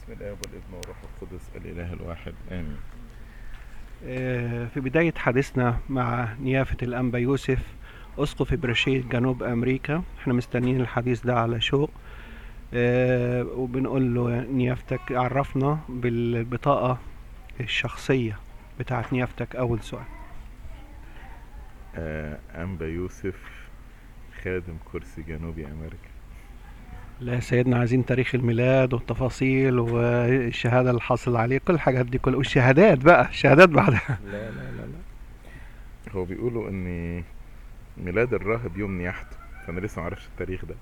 بسم الاب والابن والروح القدس الاله الواحد امين آه، في بداية حديثنا مع نيافة الأنبا يوسف أسقف برشيد جنوب أمريكا احنا مستنيين الحديث ده على شوق آه، وبنقول له نيافتك عرفنا بالبطاقة الشخصية بتاعت نيافتك أول سؤال آه انبا يوسف خادم كرسي جنوبي امريكا لا يا سيدنا عايزين تاريخ الميلاد والتفاصيل والشهادة اللي حصل عليه كل الحاجات دي كل والشهادات بقى الشهادات بعدها لا لا لا لا هو بيقولوا ان ميلاد الراهب يوم نياحته فانا لسه معرفش التاريخ ده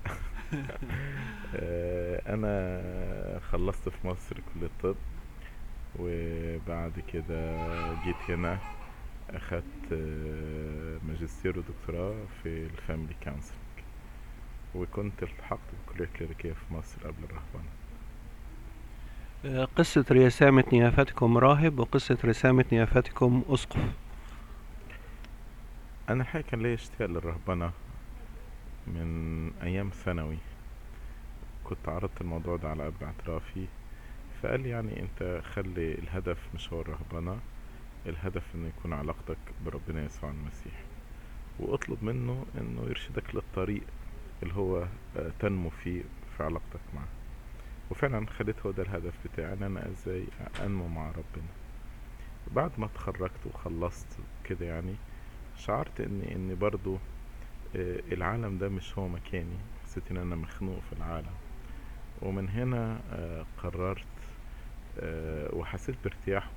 آه انا خلصت في مصر كلية الطب وبعد كده جيت هنا اخدت آه، ماجستير ودكتوراه في الفاميلي كونسلنج وكنت التحقت بالكلية الكليريكية في مصر قبل الرهبنة آه، قصة رسامة نيافتكم راهب وقصة رسامة نيافتكم أسقف انا الحقيقة كان ليا اشتياق للرهبنة من ايام ثانوي كنت عرضت الموضوع ده على اب اعترافي فقال لي يعني انت خلي الهدف مش هو الرهبنة الهدف ان يكون علاقتك بربنا يسوع المسيح واطلب منه انه يرشدك للطريق اللي هو آه، تنمو فيه في علاقتك معه وفعلا خليت هو ده الهدف بتاعي ان انا ازاي انمو مع ربنا بعد ما اتخرجت وخلصت كده يعني شعرت اني اني برضو آه، العالم ده مش هو مكاني حسيت ان انا مخنوق في العالم ومن هنا آه، قررت آه، وحسيت بارتياح